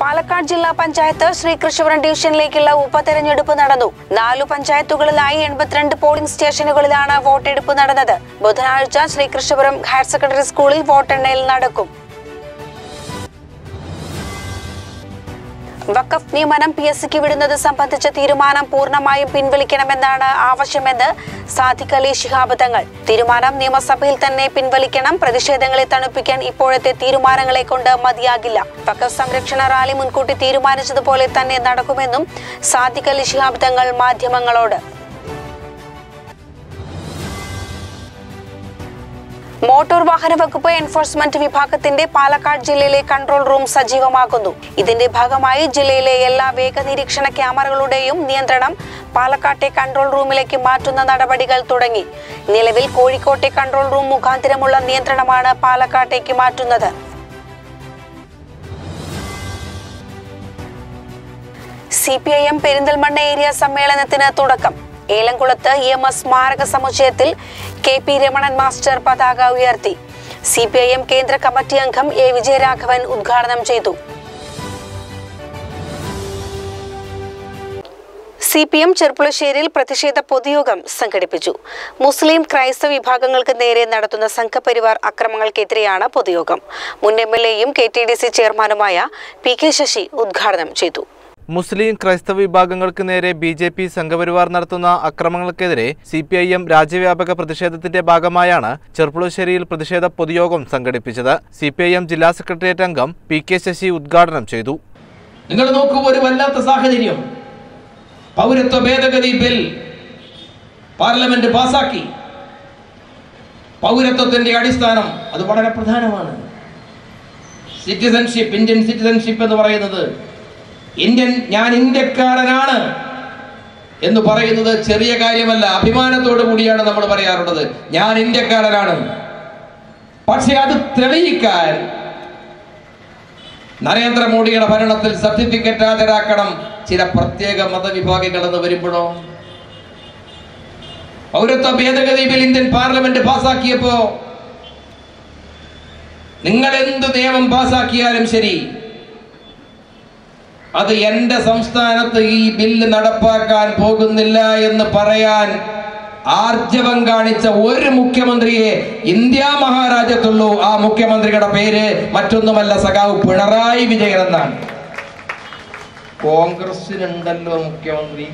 പാലക്കാട് ജില്ലാ പഞ്ചായത്ത് ശ്രീകൃഷ്ണപുരം ഡിവിഷനിലേക്കുള്ള ഉപതെരഞ്ഞെടുപ്പ് നടന്നു നാലു പഞ്ചായത്തുകളിലായി എൺപത്തിരണ്ട് പോളിംഗ് സ്റ്റേഷനുകളിലാണ് വോട്ടെടുപ്പ് നടന്നത് ബുധനാഴ്ച ശ്രീകൃഷ്ണപുരം ഹയർ സെക്കൻഡറി സ്കൂളിൽ വോട്ടെണ്ണൽ നടക്കും വഖഫ് നിയമനം പി എസ് സിക്ക് വിടുന്നത് സംബന്ധിച്ച തീരുമാനം പൂർണ്ണമായും പിൻവലിക്കണമെന്നാണ് ആവശ്യമെന്ന് സാദിഖ് അലി ശിഹാബ് തങ്ങൾ തീരുമാനം നിയമസഭയിൽ തന്നെ പിൻവലിക്കണം പ്രതിഷേധങ്ങളെ തണുപ്പിക്കാൻ ഇപ്പോഴത്തെ തീരുമാനങ്ങളെ കൊണ്ട് മതിയാകില്ല വഖഫ് സംരക്ഷണ റാലി മുൻകൂട്ടി തീരുമാനിച്ചതുപോലെ തന്നെ നടക്കുമെന്നും സാദിഖ് അലി ശിഹാബ് തങ്ങൾ മാധ്യമങ്ങളോട് മോട്ടോർ വാഹന വകുപ്പ് എൻഫോഴ്സ്മെന്റ് വിഭാഗത്തിന്റെ പാലക്കാട് ജില്ലയിലെ കൺട്രോൾ റൂം സജീവമാക്കുന്നു ഇതിന്റെ ഭാഗമായി ജില്ലയിലെ എല്ലാ വേഗ നിരീക്ഷണ ക്യാമറകളുടെയും നിയന്ത്രണം പാലക്കാട്ടെ കൺട്രോൾ റൂമിലേക്ക് മാറ്റുന്ന നടപടികൾ തുടങ്ങി നിലവിൽ കോഴിക്കോട്ടെ കൺട്രോൾ റൂം മുഖാന്തരമുള്ള നിയന്ത്രണമാണ് പാലക്കാട്ടേക്ക് മാറ്റുന്നത് C P I M Perinthalmanna area സമ്മേളനത്തിന് തുടക്കം ഏലംകുളത്ത് ഇ എം എസ് സ്മാരക സമുച്ചയത്തിൽ കെ പി രമണൻ മാസ്റ്റർ പതാക ഉയർത്തി സി പി ഐ എം കേന്ദ്ര കമ്മിറ്റി അംഗം എ വിജയരാഘവൻ ഉദ്ഘാടനം ചെയ്തു സി പി എം ചെർപ്പുളശ്ശേരിയിൽ പ്രതിഷേധ പൊതുയോഗം സംഘടിപ്പിച്ചു മുസ്ലിം ക്രൈസ്തവ വിഭാഗങ്ങൾക്ക് നേരെ നടത്തുന്ന സംഘപരിവാർ അക്രമങ്ങൾക്കെതിരെയാണ് പൊതുയോഗം മുൻ എം എൽ എയും കെ ടി ഡി സി ചെയർമാനുമായ പി കെ ശശി ഉദ്ഘാടനം ചെയ്തു മുസ്ലിം ക്രൈസ്തവ വിഭാഗങ്ങൾക്ക് നേരെ ബി ജെ പി സംഘപരിവാർ നടത്തുന്ന അക്രമങ്ങൾക്കെതിരെ സി പി ഐ എം രാജ്യവ്യാപക പ്രതിഷേധത്തിന്റെ ഭാഗമായാണ് ചെർപ്പുളശ്ശേരിയിൽ പ്രതിഷേധ പൊതുയോഗം സംഘടിപ്പിച്ചത് സി പി ഐ എം ജില്ലാ സെക്രട്ടേറിയറ്റ് അംഗം പി കെ ശശി ഉദ്ഘാടനം ചെയ്തു നിങ്ങൾ നോക്കൂ ഒരു വല്ലാത്ത സാഹചര്യം പൗരത്വ ഭേദഗതി ബിൽ പാർലമെന്റ് പാസാക്കി പൗരത്വത്തിന്റെ അടിസ്ഥാനം അത് വളരെ പ്രധാനമാണ് സിറ്റിസൺഷിപ്പ് ഇന്ത്യൻ സിറ്റിസൺഷിപ്പ് എന്ന് പറയുന്നത് ഇന്ത്യൻ ഞാൻ ഇന്ത്യക്കാരനാണ് എന്ന് പറയുന്നത് ചെറിയ കാര്യമല്ല അഭിമാനത്തോടു കൂടിയാണ് നമ്മൾ പറയാറുള്ളത് ഞാൻ ഇന്ത്യക്കാരനാണ് പക്ഷെ അത് തെളിയിക്കാൻ നരേന്ദ്രമോദിയുടെ ഭരണത്തിൽ സർട്ടിഫിക്കറ്റ് ഹാജരാക്കണം ചില പ്രത്യേക മതവിഭാഗങ്ങൾ എന്ന് വരുമ്പോഴോ പൗരത്വ ഭേദഗതി ബിൽ ഇന്ത്യൻ പാർലമെന്റ് പാസാക്കിയപ്പോ നിങ്ങൾ എന്ത് നിയമം പാസാക്കിയാലും ശരി അത് എന്റെ സംസ്ഥാനത്ത് ഈ ബില്ല് നടപ്പാക്കാൻ പോകുന്നില്ല എന്ന് പറയാൻ ആർജവം കാണിച്ച ഒരു മുഖ്യമന്ത്രിയെ ഇന്ത്യ മഹാരാജ്യത്തുള്ളൂ ആ മുഖ്യമന്ത്രിയുടെ പേര് മറ്റൊന്നുമല്ല സഖാവ് പിണറായി വിജയൻ എന്നാണ് കോൺഗ്രസിനുണ്ടല്ലോ മുഖ്യമന്ത്രി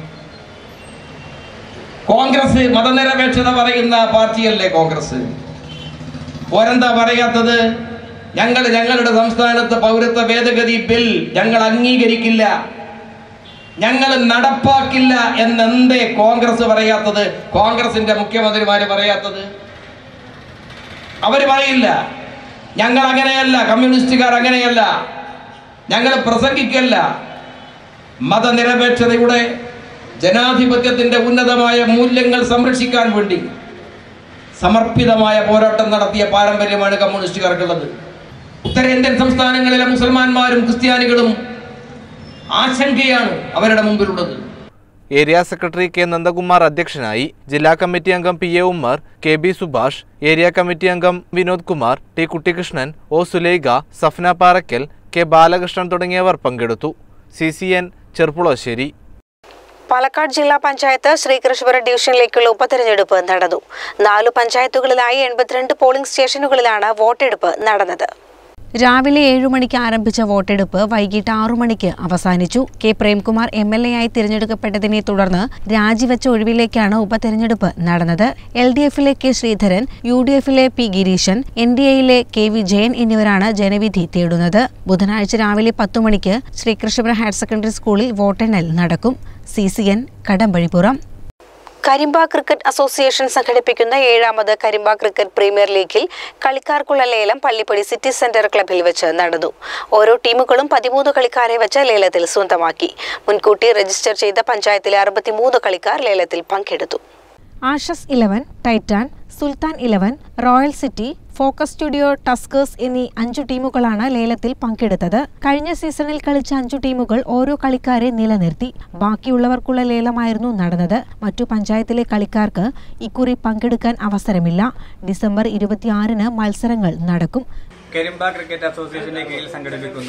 കോൺഗ്രസ് മതനിരപേക്ഷത പറയുന്ന പാർട്ടിയല്ലേ കോൺഗ്രസ് ഓരെന്താ പറയാത്തത് ഞങ്ങൾ ഞങ്ങളുടെ സംസ്ഥാനത്ത് പൗരത്വ ഭേദഗതി ബിൽ ഞങ്ങൾ അംഗീകരിക്കില്ല ഞങ്ങൾ നടപ്പാക്കില്ല എന്നെന്തേ കോൺഗ്രസ് പറയാത്തത് കോൺഗ്രസിന്റെ മുഖ്യമന്ത്രിമാര് പറയാത്തത് അവര് പറയില്ല ഞങ്ങൾ അങ്ങനെയല്ല കമ്മ്യൂണിസ്റ്റുകാർ അങ്ങനെയല്ല ഞങ്ങൾ പ്രസംഗിക്കല്ല മതനിരപേക്ഷതയുടെ ജനാധിപത്യത്തിന്റെ ഉന്നതമായ മൂല്യങ്ങൾ സംരക്ഷിക്കാൻ വേണ്ടി സമർപ്പിതമായ പോരാട്ടം നടത്തിയ പാരമ്പര്യമാണ് കമ്മ്യൂണിസ്റ്റുകാർക്കുള്ളത് ഉത്തരേന്ത്യൻ സംസ്ഥാനങ്ങളിലെ മുസൽമാന്മാരും ക്രിസ്ത്യാനികളും ആശങ്കയാണ് അവരുടെ മുമ്പിലുള്ളത് ഏരിയ സെക്രട്ടറി കെ നന്ദകുമാർ അധ്യക്ഷനായി ജില്ലാ കമ്മിറ്റി അംഗം P A Ummer K B Subhash area committee അംഗം Vinod Kumar T Kuttikrishnan O Sulaikha Safna Parakkal K Balakrishnan തുടങ്ങിയവർ പങ്കെടുത്തു C C N Cherpulassery Palakkad ജില്ലാ പഞ്ചായത്ത് ശ്രീകൃഷ്ണപുരം ഡിവിഷനിലേക്കുള്ള ഉപതെരഞ്ഞെടുപ്പ് നടന്നു നാലു പഞ്ചായത്തുകളിലായി എൺപത്തിരണ്ട് പോളിംഗ് സ്റ്റേഷനുകളിലാണ് വോട്ടെടുപ്പ് നടന്നത് രാവിലെ ഏഴു മണിക്ക് ആരംഭിച്ച വോട്ടെടുപ്പ് വൈകിട്ട് ആറു മണിക്ക് അവസാനിച്ചു K Premkumar M L A ആയി തിരഞ്ഞെടുക്കപ്പെട്ടതിനെ തുടർന്ന് രാജിവെച്ച ഒഴിവിലേക്കാണ് ഉപതെരഞ്ഞെടുപ്പ് നടന്നത് എൽ ഡി എഫിലെ കെ ശ്രീധരൻ യു ഡി എഫിലെ പി ഗിരീശൻ എൻ ഡി എയിലെ കെ വി ജയൻ എന്നിവരാണ് ജനവിധി തേടുന്നത് ബുധനാഴ്ച രാവിലെ പത്തു മണിക്ക് ശ്രീകൃഷ്ണപുരം ഹയർ സെക്കൻഡറി സ്കൂളിൽ വോട്ടെണ്ണൽ നടക്കും C C N Kadambazhipuram Karimba cricket association സംഘടിപ്പിക്കുന്ന ഏഴാമത് കരിമ്പ ക്രിക്കറ്റ് പ്രീമിയർ ലീഗിൽ കളിക്കാർക്കുള്ള ലേലം പള്ളിപ്പടി സിറ്റി സെന്റർ ക്ലബിൽ വെച്ച് നടന്നു ഓരോ ടീമുകളും പതിമൂന്ന് കളിക്കാരെ വെച്ച് ലേലത്തിൽ സ്വന്തമാക്കി മുൻകൂട്ടി രജിസ്റ്റർ ചെയ്ത പഞ്ചായത്തിലെ അറുപത്തിമൂന്ന് കളിക്കാർ ലേലത്തിൽ പങ്കെടുത്തു Ashes eleven titan sultan eleven royal city focus studio tuskers എന്നീ അഞ്ചു ടീമുകളാണ് ലേലത്തിൽ പങ്കെടുത്തത് കഴിഞ്ഞ സീസണിൽ കളിച്ച അഞ്ചു ടീമുകൾ ഓരോ കളിക്കാരെ നിലനിർത്തി ബാക്കിയുള്ളവർക്കുള്ള ലേലമായിരുന്നു നടന്നത് മറ്റു പഞ്ചായത്തിലെ കളിക്കാർക്ക് ഇക്കുറി പങ്കെടുക്കാൻ അവസരമില്ല ഡിസംബർ ഇരുപത്തിയാറിന് മത്സരങ്ങൾ നടക്കും കരിമ്പ ക്രിക്കറ്റ് അസോസിയേഷന്റെ കീഴിൽ സംഘടിപ്പിക്കുന്ന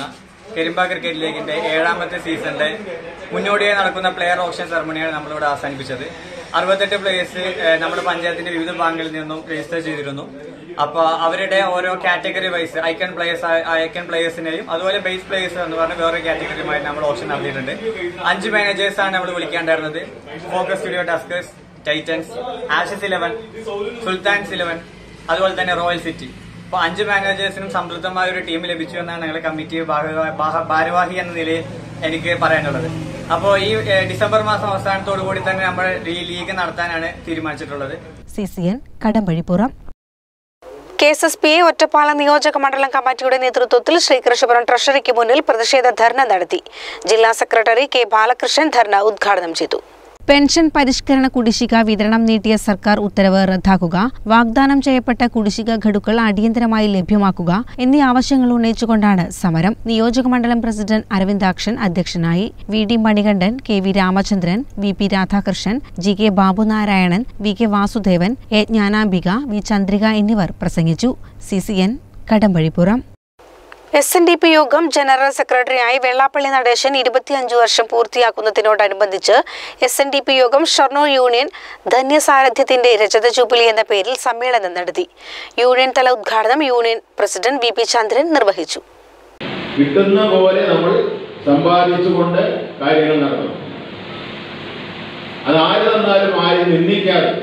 കരിമ്പ ക്രിക്കറ്റ് ലീഗിന്റെ ഏഴാമത്തെ സീസണിന്റെ മുന്നോടിയായി നടക്കുന്ന പ്ലെയർ ഓപ്ഷൻ സെറമണിയാണ് നമ്മളിവിടെ അവസാനിപ്പിച്ചത് അറുപത്തെട്ട് പ്ലേയേഴ്സ് നമ്മുടെ പഞ്ചായത്തിന്റെ വിവിധ ബാങ്കുകളിൽ നിന്നും രജിസ്റ്റർ ചെയ്തിരുന്നു അപ്പൊ അവരുടെ ഓരോ category wise icon players icon പ്ലേയേഴ്സിനെയും അതുപോലെ ബേസ് പ്ലേയേഴ്സ് എന്ന് പറഞ്ഞ വേറെ കാറ്റഗറിയുമായി നമ്മൾ ഓപ്ഷൻ നടത്തിയിട്ടുണ്ട് അഞ്ച് മാനേജേഴ്സ് ആണ് നമ്മൾ വിളിക്കാണ്ടായിരുന്നത് focus studio tuskers titans Ashes eleven sultans eleven അതുപോലെ തന്നെ റോയൽ സിറ്റി അപ്പൊ അഞ്ച് മാനേജേഴ്സിനും സംതൃപ്തമായ ഒരു ടീം ലഭിച്ചു എന്നാണ് ഞങ്ങളുടെ കമ്മിറ്റി ഭാഗ- ഭാഗ- ഭാരവാഹി എന്ന നിലയിൽ എനിക്ക് പറയാനുള്ളത് അപ്പോൾ ഈ ഏഹ്, ഡിസംബർ മാസം അവസാനത്തോടു കൂടി തന്നെ നമ്മൾ ഈ ലീഗ് നടത്താനാണ് തീരുമാനിച്ചിട്ടുള്ളത് C C N Kadambazhipuram K S S P A Ottapalam നിയോജക മണ്ഡലം കമ്മിറ്റിയുടെ നേതൃത്വത്തിൽ ശ്രീകൃഷ്ണപുരം ട്രഷറിക്ക് മുന്നിൽ പ്രതിഷേധ ധർണ നടത്തി ജില്ലാ സെക്രട്ടറി കെ ബാലകൃഷ്ണൻ ധർണ ഉദ്ഘാടനം ചെയ്തു പെൻഷൻ പരിഷ്കരണ കുടിശ്ശിക വിതരണം നീട്ടിയ സർക്കാർ ഉത്തരവ് റദ്ദാക്കുക വാഗ്ദാനം ചെയ്യപ്പെട്ട കുടിശ്ശിക ഘടുക്കൾ അടിയന്തരമായി ലഭ്യമാക്കുക എന്നീ ആവശ്യങ്ങൾ ഉന്നയിച്ചുകൊണ്ടാണ് സമരം നിയോജകമണ്ഡലം പ്രസിഡന്റ് അരവിന്ദാക്ഷൻ അധ്യക്ഷനായി V D Manikandan K V Ramachandran V P Radhakrishnan G K Babunarayanan V K Vasudevan A Jnanambika V Chandrika എന്നിവർ പ്രസംഗിച്ചു C C N Kadambazhipuram S N D P യോഗം ജനറൽ സെക്രട്ടറിയായി വെള്ളാപ്പള്ളി നടേശൻ ഇരുപത്തിയഞ്ചു വർഷം പൂർത്തിയാക്കുന്നതിനോടനുബന്ധിച്ച് എസ് എൻ ഡി പി യോഗം ഷൊർണൂർ യൂണിയൻ ധന്യസാരഥ്യത്തിന്റെ രജത ജൂബിലി എന്ന പേരിൽ സമ്മേളനം നടത്തി യൂണിയൻ തല ഉദ്ഘാടനം union president V P Chandran നിർവഹിച്ചു കിട്ടുന്ന പോലെ നമ്മൾ സമ്പാദിച്ചുകൊണ്ട് കാര്യങ്ങൾ നടത്തണം അത് ആര് തന്നാലും ആരും നിന്ദിക്കാതെ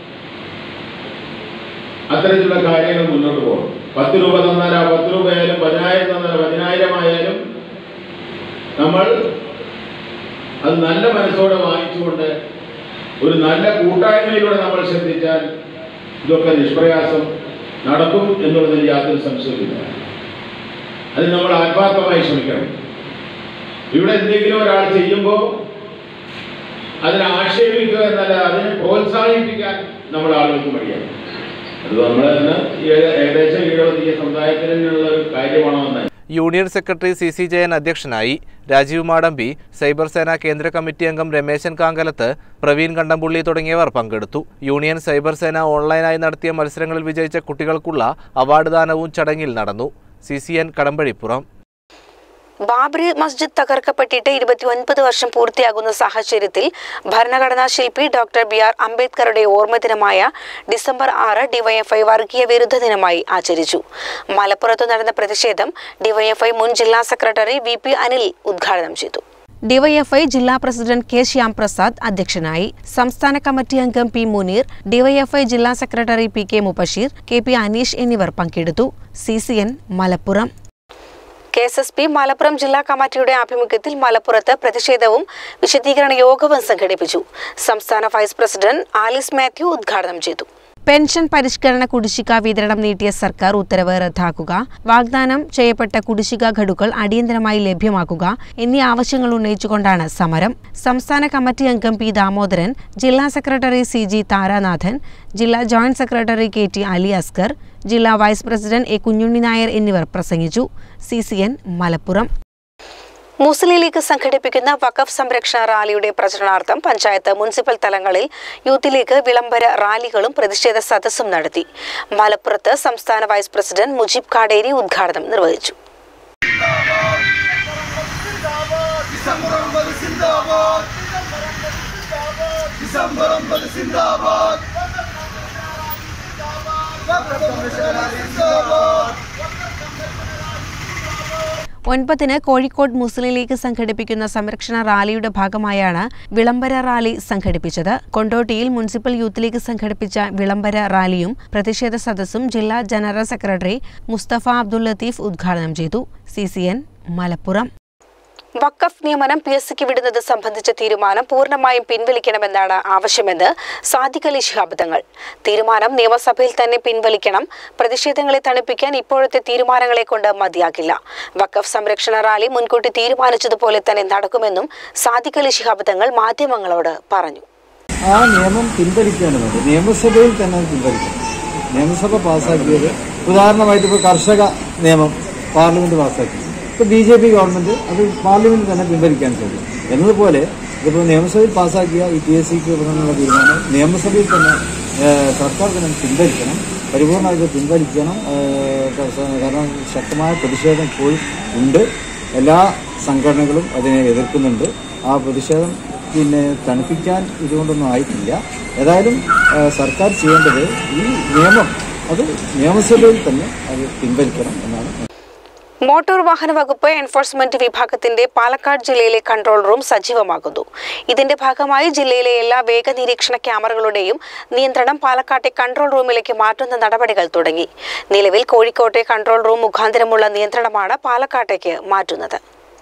അത്തരത്തിലുള്ള കാര്യങ്ങൾ മുന്നോട്ട് പോകണം പത്ത് രൂപ തന്നാൽ ആ പത്ത് രൂപയായാലും പതിനായിരം തന്നാൽ പതിനായിരം ആയാലും നമ്മൾ അത് നല്ല മനസ്സോടെ വാങ്ങിച്ചുകൊണ്ട് ഒരു നല്ല കൂട്ടായ്മയിലൂടെ നമ്മൾ ശ്രദ്ധിച്ചാൽ ഇതൊക്കെ നിഷ്പ്രയാസം നടക്കും എന്നുള്ളതിൽ യാതൊരു സംശയമില്ല അതിന് നമ്മൾ ആത്മാർത്ഥമായി ശ്രമിക്കണം ഇവിടെ എന്തെങ്കിലും ഒരാൾ ചെയ്യുമ്പോൾ അതിനെ ആക്ഷേപിക്കുക എന്നല്ല അതിനെ പ്രോത്സാഹിപ്പിക്കാൻ നമ്മൾ ആളുകൾക്ക് മടിയാണ് അത് നമ്മൾ തന്നെ ഏക- ഏകദേശം ഈഴവതീയ സമുദായത്തിനുള്ള ഒരു കാര്യമാണോ എന്ന് union secretary C C Jayan അധ്യക്ഷനായി രാജീവ് മാടമ്പി സൈബർ സേന കേന്ദ്ര കമ്മിറ്റി അംഗം രമേശൻ കാങ്കലത്ത് പ്രവീൺ കണ്ടംപുള്ളി തുടങ്ങിയവർ പങ്കെടുത്തു യൂണിയൻ സൈബർ സേന ഓൺലൈനായി നടത്തിയ മത്സരങ്ങളിൽ വിജയിച്ച കുട്ടികൾക്കുള്ള അവാർഡ് ദാനവും ചടങ്ങിൽ നടന്നു C C N Kadambazhipuram Babri Masjid തകർക്കപ്പെട്ടിട്ട് ഇരുപത്തി ഒൻപത് വർഷം പൂർത്തിയാകുന്ന സാഹചര്യത്തിൽ ഭരണഘടനാ ശില്പി ഡോക്ടർ ബി ആർ അംബേദ്കറുടെ ഓർമ്മ ദിനമായ ഡിസംബർ ആറ് ഡിവൈഎഫ്ഐ വർഗീയ വിരുദ്ധ ദിനമായി ആചരിച്ചു മലപ്പുറത്ത് നടന്ന പ്രതിഷേധം ഡിവൈഎഫ്ഐ മുൻ ജില്ലാ സെക്രട്ടറി വി പി അനിൽ ഉദ്ഘാടനം ചെയ്തു ഡിവൈഎഫ്ഐ ജില്ലാ പ്രസിഡന്റ് കെ ശ്യാംപ്രസാദ് അധ്യക്ഷനായി സംസ്ഥാന കമ്മിറ്റി അംഗം പി മുനീർ ഡിവൈഎഫ്ഐ ജില്ലാ secretary P K Mubasheer K P Aneesh എന്നിവർ പങ്കെടുത്തു C C N Malappuram K S S P Malappuram ജില്ലാ കമ്മിറ്റിയുടെ ആഭിമുഖ്യത്തിൽ മലപ്പുറത്ത് പ്രതിഷേധവും വിശദീകരണ യോഗവും സംഘടിപ്പിച്ചു സംസ്ഥാന വൈസ് പ്രസിഡന്റ് ആലിസ് മാത്യു ഉദ്ഘാടനം ചെയ്തു പെൻഷൻ പരിഷ്കരണ കുടിശ്ശിക വിതരണം നീട്ടിയ സർക്കാർ ഉത്തരവ് റദ്ദാക്കുക വാഗ്ദാനം ചെയ്യപ്പെട്ട കുടിശ്ശിക ഘടുക്കൾ അടിയന്തരമായി ലഭ്യമാക്കുക എന്നീ ആവശ്യങ്ങൾ ഉന്നയിച്ചുകൊണ്ടാണ് സമരം സംസ്ഥാന കമ്മിറ്റി അംഗം പി ദാമോദരൻ ജില്ലാ സെക്രട്ടറി സി ജി താരാനാഥൻ ജില്ലാ joint secretary K T Ali Askar ജില്ലാ vice president A Kunhunni Nair എന്നിവർ പ്രസംഗിച്ചു C C N Malappuram Muslim League സംഘടിപ്പിക്കുന്ന വഖഫ് സംരക്ഷണ റാലിയുടെ പ്രചരണാർത്ഥം പഞ്ചായത്ത് മുനിസിപ്പൽ തലങ്ങളിൽ യൂത്ത് ലീഗ് വിളംബര റാലികളും പ്രതിഷേധ സദസ്സും നടത്തി മലപ്പുറത്ത് സംസ്ഥാന വൈസ് പ്രസിഡന്റ് മുജീബ് കാടേരി ഉദ്ഘാടനം നിർവഹിച്ചു ഒൻപതിന് കോഴിക്കോട് മുസ്ലിം ലീഗ് സംഘടിപ്പിക്കുന്ന സംരക്ഷണ റാലിയുടെ ഭാഗമായാണ് വിളംബര റാലി സംഘടിപ്പിച്ചത് കൊണ്ടോട്ടിയിൽ മുനിസിപ്പൽ യൂത്ത് ലീഗ് സംഘടിപ്പിച്ച വിളംബര റാലിയും പ്രതിഷേധ സദസ്സും ജില്ലാ ജനറൽ സെക്രട്ടറി മുസ്തഫ അബ്ദുൽ ലത്തീഫ് ഉദ്ഘാടനം ചെയ്തു സി സി എൻ മലപ്പുറം വഖഫ് നിയമനം പി എസ് സിക്ക് വിടുന്നത് സംബന്ധിച്ച തീരുമാനം പൂർണ്ണമായും പിൻവലിക്കണമെന്നാണ് ആവശ്യമെന്ന് സാദിഖ് അലി ശിഹാബ് തങ്ങൾ തീരുമാനം നിയമസഭയിൽ തന്നെ പിൻവലിക്കണം പ്രതിഷേധങ്ങളെ തണുപ്പിക്കാൻ ഇപ്പോഴത്തെ തീരുമാനങ്ങളെ കൊണ്ട് മതിയാകില്ല വഖഫ് സംരക്ഷണ റാലി മുൻകൂട്ടി തീരുമാനിച്ചതുപോലെ തന്നെ നടക്കുമെന്നും സാദിഖ് അലി ശിഹാബ് തങ്ങൾ മാധ്യമങ്ങളോട് പറഞ്ഞു ആ നിയമം പിൻവലിക്കുകയാണ് വേണ്ടത് നിയമസഭയിൽ തന്നെ അത് പിൻവലിക്കണം നിയമസഭ പാസ്സാക്കിയത് ഉദാഹരണമായിട്ട് ഇപ്പോൾ കർഷക നിയമം പാർലമെന്റ് പാസ്സാക്കി ഇപ്പോൾ ബി ജെ പി ഗവൺമെന്റ് അത് പാർലമെന്റ് തന്നെ പിൻവലിക്കാൻ സാധിക്കും എന്നതുപോലെ ഇപ്പോൾ നിയമസഭയിൽ പാസ്സാക്കിയ ഈ പി എസ് സിക്ക് വിടണമെന്നുള്ള തീരുമാനം നിയമസഭയിൽ തന്നെ ഏഹ്, സർക്കാർ തന്നെ പിൻവലിക്കണം പരിപൂർണ്ണമായിട്ട് പിൻവലിക്കണം ഏഹ്, കാരണം ശക്തമായ പ്രതിഷേധം ഇപ്പോഴും ഉണ്ട് എല്ലാ സംഘടനകളും അതിനെ എതിർക്കുന്നുണ്ട് ആ പ്രതിഷേധം പിന്നെ തണുപ്പിക്കാൻ ഇതുകൊണ്ടൊന്നും ആയിട്ടില്ല ഏതായാലും ആ, സർക്കാർ ചെയ്യേണ്ടത് ഈ നിയമം അത് നിയമസഭയിൽ തന്നെ അത് പിൻവലിക്കണം എന്നാണ് മോട്ടോർ വാഹന വകുപ്പ് എൻഫോഴ്സ്മെന്റ് വിഭാഗത്തിന്റെ പാലക്കാട് ജില്ലയിലെ കൺട്രോൾ റൂം സജീവമാകുന്നു ഇതിന്റെ ഭാഗമായി ജില്ലയിലെ എല്ലാ വേഗ നിരീക്ഷണ ക്യാമറകളുടെയും നിയന്ത്രണം പാലക്കാട്ടെ കൺട്രോൾ റൂമിലേക്ക് മാറ്റുന്ന നടപടികൾ തുടങ്ങി നിലവിൽ കോഴിക്കോട്ടെ കൺട്രോൾ റൂം മുഖാന്തരമുള്ള നിയന്ത്രണമാണ് പാലക്കാട്ടേക്ക് മാറ്റുന്നത്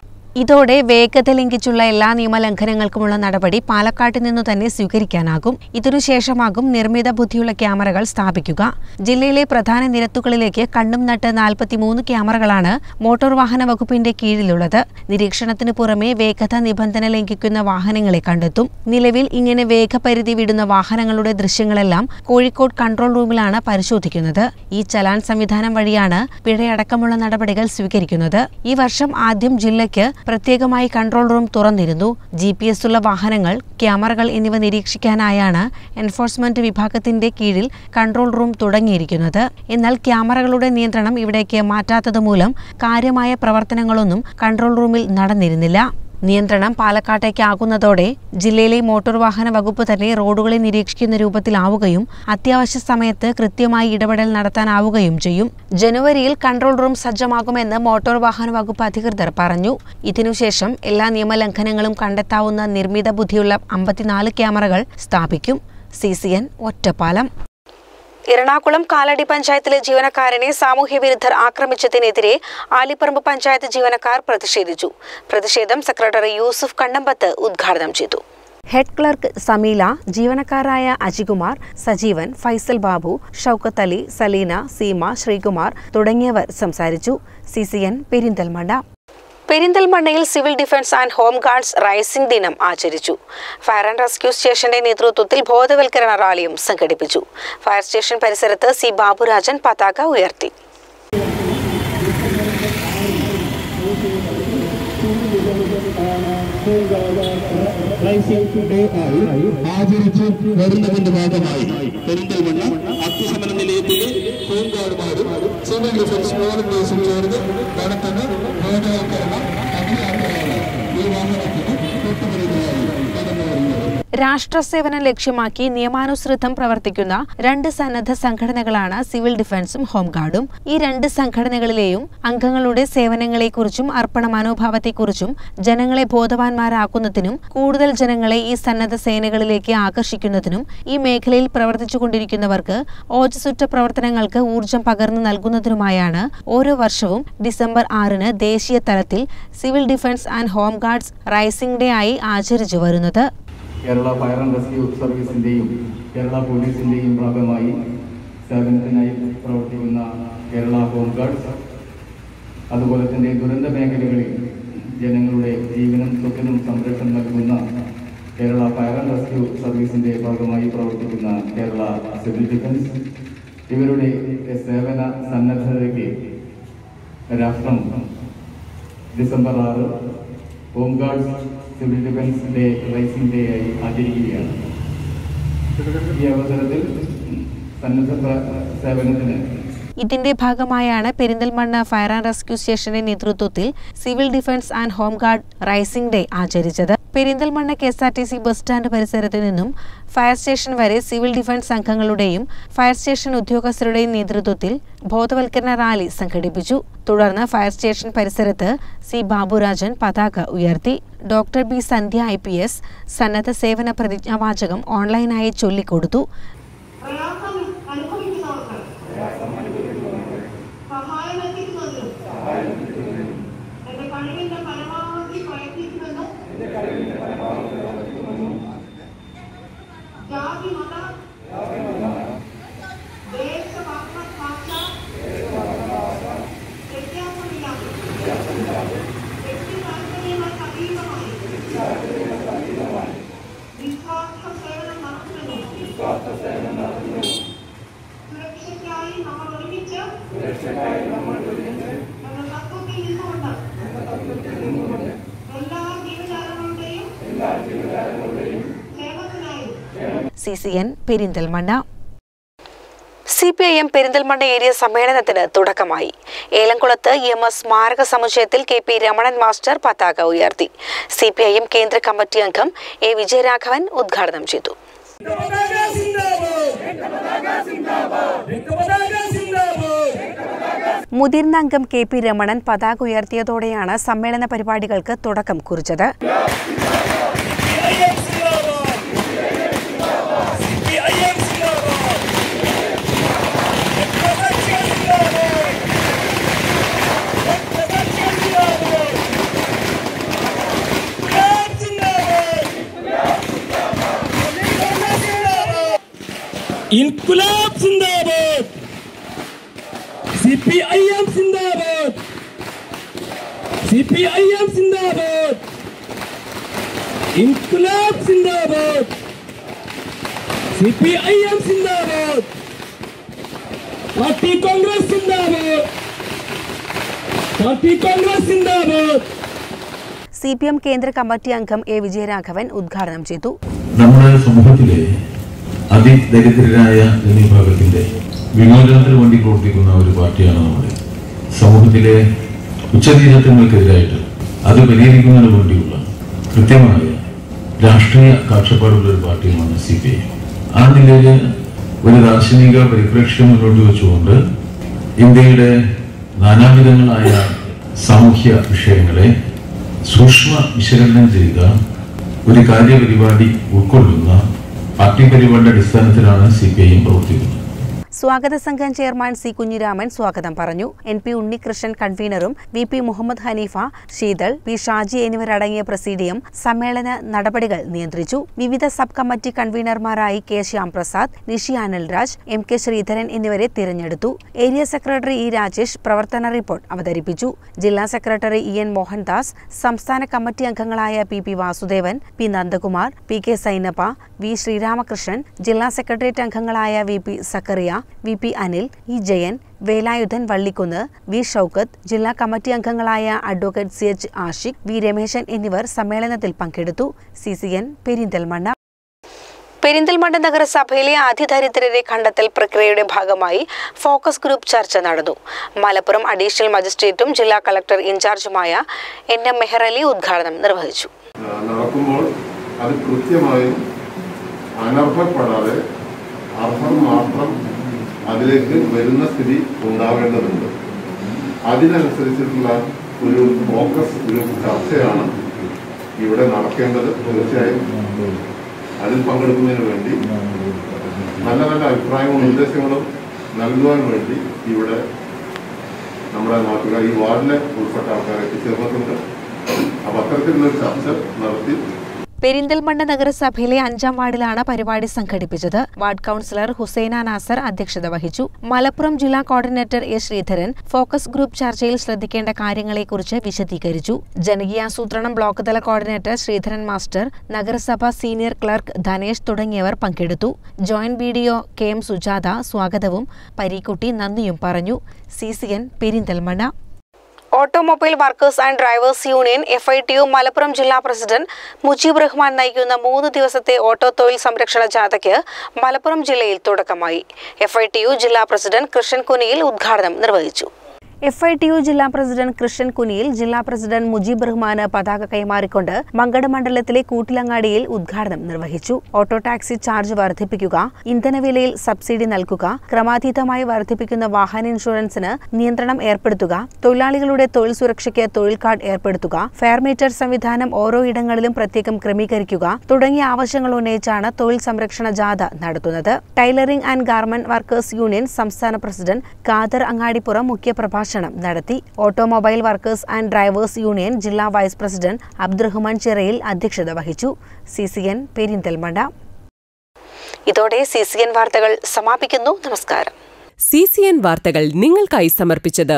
ഇതോടെ വേഗത ലംഘിച്ചുള്ള എല്ലാ നിയമലംഘനങ്ങൾക്കുമുള്ള നടപടി പാലക്കാട്ടിൽ നിന്നു തന്നെ സ്വീകരിക്കാനാകും ഇതിനുശേഷമാകും നിർമ്മിത ബുദ്ധിയുള്ള ക്യാമറകൾ സ്ഥാപിക്കുക ജില്ലയിലെ പ്രധാന നിരത്തുകളിലേക്ക് കണ്ണും നട്ട് നാൽപ്പത്തിമൂന്ന് ക്യാമറകളാണ് മോട്ടോർ വാഹന വകുപ്പിന്റെ കീഴിലുള്ളത് നിരീക്ഷണത്തിന് പുറമെ വേഗത നിബന്ധന ലംഘിക്കുന്ന വാഹനങ്ങളെ കണ്ടെത്തും നിലവിൽ ഇങ്ങനെ വേഗപരിധി വിടുന്ന വാഹനങ്ങളുടെ ദൃശ്യങ്ങളെല്ലാം കോഴിക്കോട് കൺട്രോൾ റൂമിലാണ് പരിശോധിക്കുന്നത് ഈ ചലാൻ സംവിധാനം വഴിയാണ് പിഴയടക്കമുള്ള നടപടികൾ സ്വീകരിക്കുന്നത് ഈ വർഷം ആദ്യം ജില്ലയ്ക്ക് പ്രത്യേകമായി കൺട്രോൾ റൂം തുറന്നിരുന്നു ജി പി എസ് ഉള്ള വാഹനങ്ങൾ ക്യാമറകൾ എന്നിവ നിരീക്ഷിക്കാനായാണ് എൻഫോഴ്സ്മെന്റ് വിഭാഗത്തിന്റെ കീഴിൽ കൺട്രോൾ റൂം തുടങ്ങിയിരിക്കുന്നത് എന്നാൽ ക്യാമറകളുടെ നിയന്ത്രണം ഇവിടേക്ക് മാറ്റാത്തതുമൂലം കാര്യമായ പ്രവർത്തനങ്ങളൊന്നും കൺട്രോൾ റൂമിൽ നടന്നിരുന്നില്ല നിയന്ത്രണം പാലക്കാട്ടേക്കാകുന്നതോടെ ജില്ലയിലെ മോട്ടോർ വാഹന വകുപ്പ് തന്നെ റോഡുകളെ നിരീക്ഷിക്കുന്ന രൂപത്തിലാവുകയും അത്യാവശ്യ സമയത്ത് കൃത്യമായി ഇടപെടൽ നടത്താനാവുകയും ചെയ്യും ജനുവരിയിൽ കൺട്രോൾ റൂം സജ്ജമാകുമെന്ന് മോട്ടോർ വാഹന വകുപ്പ് അധികൃതർ പറഞ്ഞു ഇതിനുശേഷം എല്ലാ നിയമലംഘനങ്ങളും കണ്ടെത്താവുന്ന നിർമ്മിത ബുദ്ധിയുള്ള അമ്പത്തിനാല് ക്യാമറകൾ സ്ഥാപിക്കും C C N Ottapalam Ernakulam Kalady പഞ്ചായത്തിലെ ജീവനക്കാരനെ സാമൂഹ്യ വിരുദ്ധർ ആക്രമിച്ചതിനെതിരെ ആലിപ്പറമ്പ് പഞ്ചായത്ത് ജീവനക്കാർ പ്രതിഷേധിച്ചു പ്രതിഷേധം സെക്രട്ടറി യൂസുഫ് കണ്ണമ്പത്ത് ഉദ്ഘാടനം ചെയ്തു ഹെഡ് ക്ലർക്ക് സമീല ജീവനക്കാരായ അജികുമാർ സജീവൻ ഫൈസൽ ബാബു ഷൌക്കത്ത് അലി സലീന സീമ ശ്രീകുമാർ തുടങ്ങിയവർ സംസാരിച്ചു സി സി എൻ പെരിന്തൽമണ്ണ പെരിന്തൽമണ്ണയിൽ civil defence and home guards raising ദിനം ആചരിച്ചു ഫയർ ആൻഡ് റെസ്ക്യൂ സ്റ്റേഷന്റെ നേതൃത്വത്തിൽ ബോധവൽക്കരണ റാലിയും സംഘടിപ്പിച്ചു ഫയർ സ്റ്റേഷൻ പരിസരത്ത് സി ബാബുരാജൻ പതാക ഉയർത്തി ഡേ ആയി ആചരിച്ച് വരുന്നതിന്റെ ഭാഗമായി പെരിന്തൽമണ്ണ അഗ്നിശമന നിലയത്തിലെ ഹോംഗാർഡുമാരും സിവിൽ ഡിഫൻസ് വോളണ്ടിയേഴ്സും ചേർന്ന് നടത്തുന്ന ബോധവൽക്കരണ അഭിയാത്രയാണ് ഈ വാഹനത്തിന് തൊട്ടുപിടിക്കുകയായി കടന്നു വരുന്നത് രാഷ്ട്രസേവനം ലക്ഷ്യമാക്കി നിയമാനുസൃതം പ്രവർത്തിക്കുന്ന രണ്ട് സന്നദ്ധ സംഘടനകളാണ് സിവിൽ ഡിഫൻസും ഹോംഗാർഡും ഈ രണ്ട് സംഘടനകളിലെയും അംഗങ്ങളുടെ സേവനങ്ങളെക്കുറിച്ചും അർപ്പണ മനോഭാവത്തെക്കുറിച്ചും ജനങ്ങളെ ബോധവാന്മാരാക്കുന്നതിനും കൂടുതൽ ജനങ്ങളെ ഈ സന്നദ്ധ സേനകളിലേക്ക് ആകർഷിക്കുന്നതിനും ഈ മേഖലയിൽ പ്രവർത്തിച്ചുകൊണ്ടിരിക്കുന്നവർക്ക് ഓജസുറ്റ പ്രവർത്തനങ്ങൾക്ക് ഊർജം പകർന്നു നൽകുന്നതിനുമായാണ് ഓരോ വർഷവും ഡിസംബർ ആറിന് ദേശീയ തലത്തിൽ civil defence and home guards raising day ആയി ആചരിച്ചു വരുന്നത് കേരള ഫയർ ആൻഡ് റെസ്ക്യൂ സർവീസിൻ്റെയും കേരള പോലീസിൻ്റെയും ഭാഗമായി സേവനത്തിനായി പ്രവർത്തിക്കുന്ന കേരള ഹോം ഗാർഡ്സ് അതുപോലെ തന്നെ ദുരന്ത മേഖലകളിൽ ജനങ്ങളുടെ ജീവനും സ്വത്തിനും സംരക്ഷണം നൽകുന്ന കേരള ഫയർ ആൻഡ് റെസ്ക്യൂ സർവീസിൻ്റെ ഭാഗമായി പ്രവർത്തിക്കുന്ന കേരള സിവിൽ ഡിഫൻസ് ഇവരുടെ സേവന സന്നദ്ധതയ്ക്ക് രാഷ്ട്രം ഡിസംബർ ആറ് home guards civil defence day raising day ആയി ആചരിക്കുകയാണ് ഈ അവസരത്തിൽ സന്നദ്ധ പ്ര- സേവനത്തിന് ഇതിന്റെ ഭാഗമായാണ് പെരിന്തൽമണ്ണ ഫയർ ആൻഡ് റെസ്ക്യൂ സ്റ്റേഷന്റെ നേതൃത്വത്തിൽ civil defence and home guard raising day ആചരിച്ചത് Perinthalmanna K S R T C bus stand പരിസരത്ത് നിന്നും ഫയർ സ്റ്റേഷൻ വരെ സിവിൽ ഡിഫൻസ് സംഘങ്ങളുടെയും ഫയർ സ്റ്റേഷൻ ഉദ്യോഗസ്ഥരുടെയും നേതൃത്വത്തിൽ ബോധവൽക്കരണ റാലി സംഘടിപ്പിച്ചു തുടർന്ന് ഫയർ സ്റ്റേഷൻ പരിസരത്ത് സി ബാബുരാജൻ പതാക ഉയർത്തി doctor B Sandhya I P S സന്നദ്ധ സേവന പ്രതിജ്ഞാവാചകം ഓൺലൈനായി ചൊല്ലിക്കൊടുത്തു പ്രയാസം അനുഭവിക്കുന്നവർക്ക് സഹായം എത്തിക്കുന്നതിനും എന്റെ കഴിവിന്റെ പരമാവധി പ്രയത്നിക്കുമെന്നും ജാതി മത ദേശവർണ്ണ ഭാഷ വ്യത്യാസമില്ലാതെ വ്യക്തി താല്പര്യങ്ങൾക്ക് അതീതമായി നിസ്വാർത്ഥ സേവനം നടത്തുമെന്നും സുരക്ഷയ്ക്കായി നമ്മൾ ഒരുമിച്ച് എന്ന തത്വത്തിൽ നിന്നുകൊണ്ട് എല്ലാ ജീവജാലങ്ങളുടെയും സേവനത്തിനായി C C N Perinthalmanna C P I M Perinthalmanna area സമ്മേളനത്തിന് തുടക്കമായി ഏലംകുളത്ത് ഇ എം എസ് സ്മാരക സമുച്ചയത്തിൽ കെ പി രമണൻ മാസ്റ്റർ പതാക ഉയർത്തി സി പി ഐ എം കേന്ദ്ര കമ്മിറ്റി അംഗം എ വിജയരാഘവൻ ഉദ്ഘാടനം ചെയ്തു മുതിർന്ന അംഗം കെ പി രമണൻ പതാക ഉയർത്തിയതോടെയാണ് സമ്മേളന പരിപാടികൾക്ക് തുടക്കം കുറിച്ചത് ഇൻകുലാബ് സിന്ദാബാദ് സി പി ഐ എം സിന്ദാബാദ് സി പി ഐ എം സിന്ദാബാദ് ഇൻകുലാബ് സിന്ദാബാദ് സി പി ഐ എം സിന്ദാബാദ് പാർട്ടി കോൺഗ്രസ് സിന്ദാബാദ് പാർട്ടി കോൺഗ്രസ് സിന്ദാബാദ് സി പി എം കേന്ദ്ര കമ്മിറ്റി അംഗം എ വിജയരാഘവൻ ഉദ്ഘാടനം ചെയ്തു നമ്മുടെ സമൂഹത്തിലെ അതിദരിദ്രരായ ജനവിഭാഗത്തിന്റെ വിമോചനത്തിന് വേണ്ടി പ്രവർത്തിക്കുന്ന ഒരു പാർട്ടിയാണ് നമ്മുടെ സമൂഹത്തിലെ ഉച്ചനീചത്വങ്ങൾക്കെതിരായിട്ട് അത് പരിഹരിക്കുന്നതിന് വേണ്ടിയുള്ള കൃത്യമായ രാഷ്ട്രീയ കാഴ്ചപ്പാടുള്ള ഒരു പാർട്ടിയുമാണ് സി പി ഐ ആ നിലയിൽ ഒരു ദാർശനിക പരിപ്രേക്ഷ്യം മുന്നോട്ട് വെച്ചുകൊണ്ട് ഇന്ത്യയുടെ നാനാവിധങ്ങളായ സാമൂഹ്യ വിഷയങ്ങളെ സൂക്ഷ്മ വിശകലനം ചെയ്ത ഒരു കാര്യപരിപാടി ഉൾക്കൊള്ളുന്ന പാർട്ടി പരിപാടിയുടെ അടിസ്ഥാനത്തിലാണ് സി പി ഐ എം പ്രവർത്തിക്കുന്നത് സ്വാഗത സംഘം ചെയർമാൻ സി കുഞ്ഞിരാമൻ സ്വാഗതം പറഞ്ഞു എൻ പി ഉണ്ണികൃഷ്ണൻ കൺവീനറും V P Muhammad Haneefa Sheethal P Shaji എന്നിവരടങ്ങിയ പ്രസിഡിയം സമ്മേളന നടപടികൾ നിയന്ത്രിച്ചു വിവിധ സബ് കമ്മിറ്റി കൺവീനർമാരായി K Shyamprasad Nishi Anilraj M K Sreedharan എന്നിവരെ തിരഞ്ഞെടുത്തു ഏരിയ സെക്രട്ടറി ഇ രാജേഷ് പ്രവർത്തന റിപ്പോർട്ട് അവതരിപ്പിച്ചു ജില്ലാ സെക്രട്ടറി ഇ എൻ മോഹൻദാസ് സംസ്ഥാന കമ്മിറ്റി അംഗങ്ങളായ P P Vasudevan P Nandakumar P K Sainappa V Sreeramakrishnan ജില്ലാ സെക്രട്ടേറിയറ്റ് അംഗങ്ങളായ V P Zakariya V P Anil E Jayan Velayudhan Vallikkunnu V Shoukath ജില്ലാ കമ്മിറ്റി അംഗങ്ങളായ advocate C H Ashiq V Rameshan എന്നിവർ സമ്മേളനത്തിൽ പങ്കെടുത്തു C C N Perinthalmanna Perinthalmanna നഗരസഭയിലെ അതിദരിദ്രരെ കണ്ടെത്തൽ പ്രക്രിയയുടെ ഭാഗമായി ഫോക്കസ് ഗ്രൂപ്പ് ചർച്ച നടന്നു മലപ്പുറം അഡീഷണൽ മജിസ്ട്രേറ്റും ജില്ലാ കളക്ടർ ഇൻചാർജുമായ എൻ എം മെഹറലി ഉദ്ഘാടനം നിർവഹിച്ചു നടക്കുമ്പോൾ അത് കൃത്യമായും അനർഹപ്പെടാതെ അർഹം മാത്രം അതിലേക്ക് വരുന്ന സ്ഥിതി ഉണ്ടാവേണ്ടതുണ്ട് അതിനനുസരിച്ചിട്ടുള്ള ഒരു ഫോക്കസ് ഒരു ചർച്ചയാണ് ഇവിടെ നടക്കേണ്ടത് തീർച്ചയായും അതിൽ പങ്കെടുക്കുന്നതിന് വേണ്ടി നല്ല നല്ല അഭിപ്രായങ്ങളും നിർദ്ദേശങ്ങളും നൽകുവാൻ വേണ്ടി ഇവിടെ നമ്മുടെ നാട്ടുകാർ ഈ വാർഡിലെ ഉൾപ്പെട്ട ആൾക്കാരെ എത്തിച്ചേർന്നിട്ടുണ്ട് അപ്പൊ അത്തരത്തിലുള്ളൊരു ചർച്ച നടത്തി പെരിന്തൽമണ്ണ നഗരസഭയിലെ അഞ്ചാം വാർഡിലാണ് പരിപാടി സംഘടിപ്പിച്ചത് വാർഡ് കൌൺസിലർ ഹുസൈന നാസർ അധ്യക്ഷത വഹിച്ചു മലപ്പുറം ജില്ലാ coordinator A Sreedharan focus group ചർച്ചയിൽ ശ്രദ്ധിക്കേണ്ട കാര്യങ്ങളെക്കുറിച്ച് വിശദീകരിച്ചു ജനകീയാസൂത്രണം ബ്ലോക്ക് തല കോർഡിനേറ്റർ ശ്രീധരൻ മാസ്റ്റർ നഗരസഭ സീനിയർ ക്ലർക്ക് ധനേഷ് തുടങ്ങിയവർ പങ്കെടുത്തു joint B D O K M Sujatha സ്വാഗതവും പരീക്കുട്ടി നന്ദിയും പറഞ്ഞു C C N Perinthalmanna automobile workers and drivers union F I T U Malappuram ജില്ലാ പ്രസിഡന്റ് മുജീബ് റഹ്മാൻ നയിക്കുന്ന മൂന്ന് ദിവസത്തെ ഓട്ടോ തൊഴിൽ സംരക്ഷണ ജാഥയ്ക്ക് മലപ്പുറം ജില്ലയിൽ തുടക്കമായി എഫ് ഐ ടി യു ജില്ലാ പ്രസിഡന്റ് കൃഷ്ണൻ കുനിയിൽ ഉദ്ഘാടനം നിർവഹിച്ചു എഫ് ഐ ടി യു ജില്ലാ പ്രസിഡന്റ് കൃഷ്ണൻ കുനിയിൽ ജില്ലാ പ്രസിഡന്റ് മുജീബ് റഹ്മാന് പതാക കൈമാറിക്കൊണ്ട് മങ്കട മണ്ഡലത്തിലെ കൂട്ടിലങ്ങാടിയിൽ ഉദ്ഘാടനം നിർവഹിച്ചു ഓട്ടോ ടാക്സി ചാർജ് വർദ്ധിപ്പിക്കുക ഇന്ധനവിലയിൽ സബ്സിഡി നൽകുക ക്രമാതീതമായി വർദ്ധിപ്പിക്കുന്ന വാഹന ഇൻഷുറൻസിന് നിയന്ത്രണം ഏർപ്പെടുത്തുക തൊഴിലാളികളുടെ തൊഴിൽ സുരക്ഷയ്ക്ക് തൊഴിൽ കാർഡ് ഏർപ്പെടുത്തുക ഫെയർ മീറ്റർ സംവിധാനം ഓരോ ഇടങ്ങളിലും പ്രത്യേകം ക്രമീകരിക്കുക തുടങ്ങിയ ആവശ്യങ്ങൾ ഉന്നയിച്ചാണ് തൊഴിൽ സംരക്ഷണ ജാഥ നടത്തുന്നത് tailoring and garment workers union സംസ്ഥാന പ്രസിഡന്റ് ഖാദർ അങ്ങാടിപ്പുറം മുഖ്യപ്രഭാഷണം നടത്തി automobile workers and drivers union ജില്ലാ വൈസ് പ്രസിഡന്റ് അബ്ദുറഹ്മാൻ ചിറയിൽ അധ്യക്ഷത വഹിച്ചു സി സി എൻ പെരിന്തൽമണ്ണ ഇതോടെ സി സി എൻ വാർത്തകൾ സമാപിക്കുന്നു നമസ്കാരം സി സി എൻ വാർത്തകൾ നിങ്ങൾക്കായി സമർപ്പിച്ചത്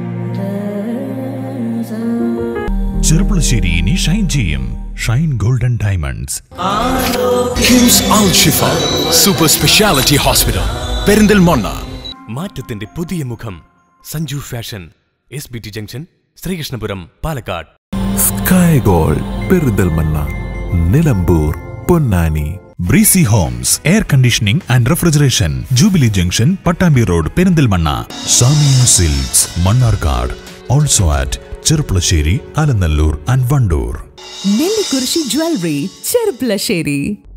ചെറുപ്പുളശ്ശേരി ഇനി ഷൈൻ ചെയ്യും shine golden diamonds KIMS Al Shifa super speciality hospital Perinthalmanna മാറ്റത്തിന്റെ പുതിയ മുഖം Sanju fashion S B T junction Sreekrishnapuram Palakkad sky gold Perinthalmanna Nilambur Ponnani breezy homes air conditioning and refrigeration jubilee junction Pattambi road Perinthalmanna Samiya silks Mannarkkad also at Cherpulassery Alanallur and Vandoor Nellikkurissi jewellery Cherpulassery